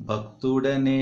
భక్తుడనే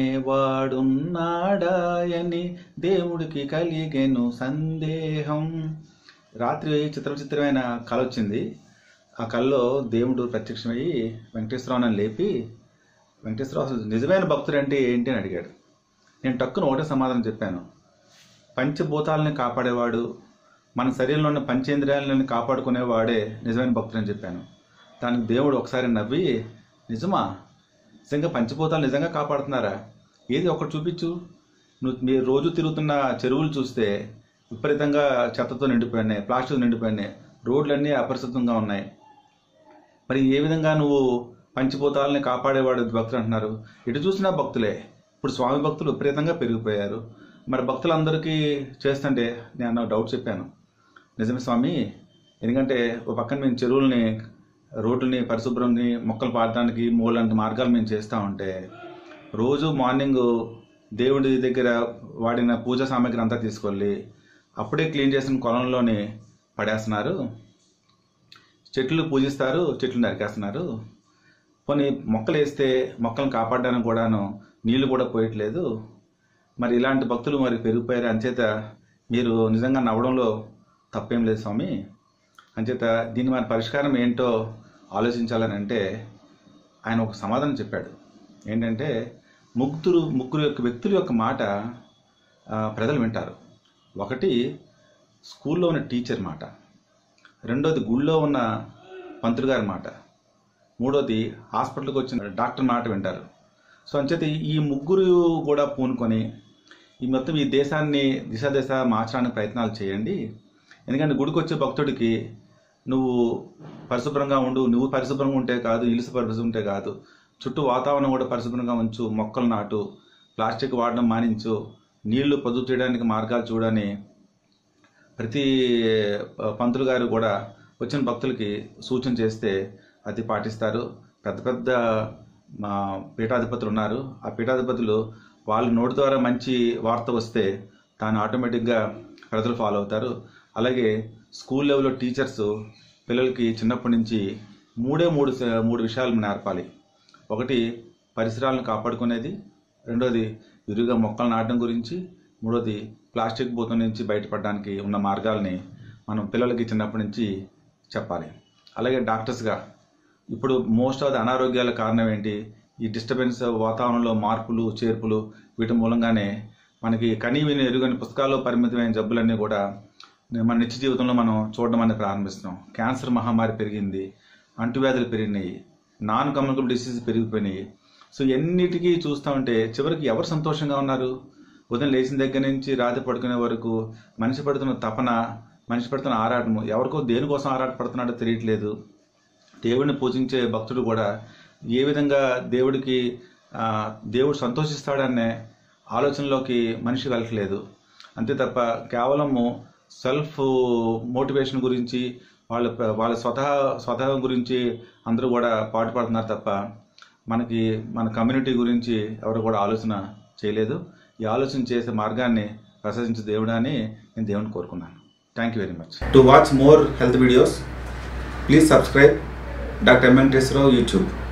వాడున్నాడాయని దేవుడికి కలిగెను సందేహం రాత్రి చిత్ర చిత్రమైన కళ వచ్చింది ఆ కళలో దేవుడు ప్రత్యక్షమయ్యి వెంకటేశ్వరరావుని లేపి వెంకటేశ్వరరావు అసలు నిజమైన భక్తుడు అంటే ఏంటి అని అడిగాడు నేను టక్కున ఒకటే సమాధానం చెప్పాను పంచభూతాలని కాపాడేవాడు మన శరీరంలో ఉన్న పంచేంద్రియాలను కాపాడుకునేవాడే నిజమైన భక్తుడు అని చెప్పాను దానికి దేవుడు ఒకసారి నవ్వి నిజమా నిజంగా పంచభూతాలు నిజంగా కాపాడుతున్నారా ఏది ఒకటి చూపించు నువ్వు మీరు రోజు తిరుగుతున్న చెరువులు చూస్తే విపరీతంగా చెత్తతో నిండిపోయినాయి ప్లాస్టిక్ నిండిపోయినాయి రోడ్లన్నీ అపరిశుభ్రంగా ఉన్నాయి మరి ఏ విధంగా నువ్వు పంచభూతాలని కాపాడేవాడు భక్తులు అంటున్నారు ఇటు చూసినా భక్తులే ఇప్పుడు స్వామి భక్తులు విపరీతంగా పెరిగిపోయారు మరి భక్తులందరికీ చేస్తుంటే నేను డౌట్ చెప్పాను నిజమే స్వామి ఎందుకంటే ఒక పక్కన మేము చెరువుల్ని రోడ్లని పరిశుభ్రంని మొక్కలు పాడడానికి మూలాంటి మార్గాలు మేము చేస్తూ ఉంటే రోజు మార్నింగ్ దేవుడి దగ్గర వాడిన పూజా సామాగ్రి అంతా తీసుకెళ్ళి అప్పుడే క్లీన్ చేసిన కొలంలోని పడేస్తున్నారు చెట్లు పూజిస్తారు చెట్లు నరికేస్తున్నారు కొన్ని మొక్కలు వేస్తే మొక్కలను కాపాడడానికి కూడాను నీళ్లు కూడా పోయట్లేదు మరి ఇలాంటి భక్తులు మరి పెరిగిపోయారు అంచేత మీరు నిజంగా నవ్వడంలో తప్పేం లేదు స్వామి అంచేత దీని మన పరిష్కారం ఏంటో ఆలోచించాలని అంటే ఆయన ఒక సమాధానం చెప్పాడు ఏంటంటే ముగ్గురు ముగ్గురు యొక్క వ్యక్తుల యొక్క మాట ఆ, ప్రజలు వింటారు ఒకటి స్కూల్లో ఉన్న టీచర్ మాట రెండోది గుళ్ళో ఉన్న పంతులు గారి మాట మూడోది హాస్పిటల్కి వచ్చిన డాక్టర్ మాట వింటారు సో అంచేత ఈ ముగ్గురు కూడా పూనుకొని ఈ మొత్తం ఈ దేశాన్ని దిశ దిశ మార్చడానికి ప్రయత్నాలు చేయండి ఎందుకంటే గుడికి వచ్చే భక్తుడికి నువ్వు పరిశుభ్రంగా ఉండు నువ్వు పరిశుభ్రంగా ఉంటే కాదు ఇలుసు పరిశుభ్రం ఉంటే కాదు చుట్టూ వాతావరణం కూడా పరిశుభ్రంగా ఉంచు మొక్కలు నాటు ప్లాస్టిక్ వాడడం మానించు నీళ్లు పొదుపు చేయడానికి మార్గాలు చూడని ప్రతి ప- పంతులు గారు కూడా వచ్చిన భక్తులకి సూచన చేస్తే అది పాటిస్తారు పెద్ద పెద్ద మా పీఠాధిపతులు ఉన్నారు ఆ పీఠాధిపతులు వాళ్ళ నోటి ద్వారా మంచి వార్త వస్తే దాన్ని ఆటోమేటిక్గా ప్రజలు ఫాలో అవుతారు అలాగే స్కూల్ లెవెల్లో టీచర్స్ పిల్లలకి చిన్నప్పటి నుంచి మూడే మూడు స- మూడు విషయాలు నేర్పాలి ఒకటి పరిసరాలను కాపాడుకునేది రెండోది విరిగా మొక్కలు నాటడం గురించి మూడోది ప్లాస్టిక్ భూతం నుంచి బయటపడడానికి ఉన్న మార్గాల్ని మనం పిల్లలకి చిన్నప్పటి నుంచి చెప్పాలి అలాగే డాక్టర్స్గా ఇప్పుడు మోస్ట్ ఆఫ్ ది అనారోగ్యాల కారణం ఏంటి ఈ డిస్టర్బెన్స్ వాతావరణంలో మార్పులు చేర్పులు వీటి మూలంగానే మనకి కనీ విని ఎరుగని పుస్తకాల్లో పరిమితమైన జబ్బులన్నీ కూడా మన నిత్య జీవితంలో మనం చూడడం అనేది ప్రారంభిస్తున్నాం క్యాన్సర్ మహమ్మారి పెరిగింది అంటువ్యాధులు పెరిగినాయి నాన్ కమ్యూనికబుల్ డిసీజ్ పెరిగిపోయినాయి సో ఎన్నిటికీ చూస్తూ ఉంటే చివరికి ఎవరు సంతోషంగా ఉన్నారు ఉదయం లేచిన దగ్గర నుంచి రాత్రి పడుకునే వరకు మనిషి పడుతున్న తపన మనిషి పడుతున్న ఆరాటము ఎవరికో దేనికోసం ఆరాటపడుతున్నాడో తెలియట్లేదు దేవుడిని పూజించే భక్తుడు కూడా ఏ విధంగా దేవుడికి ఆ, దేవుడు సంతోషిస్తాడనే ఆలోచనలోకి మనిషి వెళ్ళట్లేదు అంతే తప్ప కేవలము సెల్ఫ్ మోటివేషన్ గురించి వాళ్ళ వాళ్ళ స్వతహా స్వతహా గురించి అందరూ కూడా పాటుపడుతున్నారు తప్ప మనకి మన కమ్యూనిటీ గురించి ఎవరు కూడా ఆలోచన చేయలేదు ఈ ఆలోచన చేసే మార్గాన్ని ప్రసాదించే దేవుడా అని నేను దేవుని కోరుకున్నాను thank you very much to watch more health videos please subscribe doctor Venkateswara Rao YouTube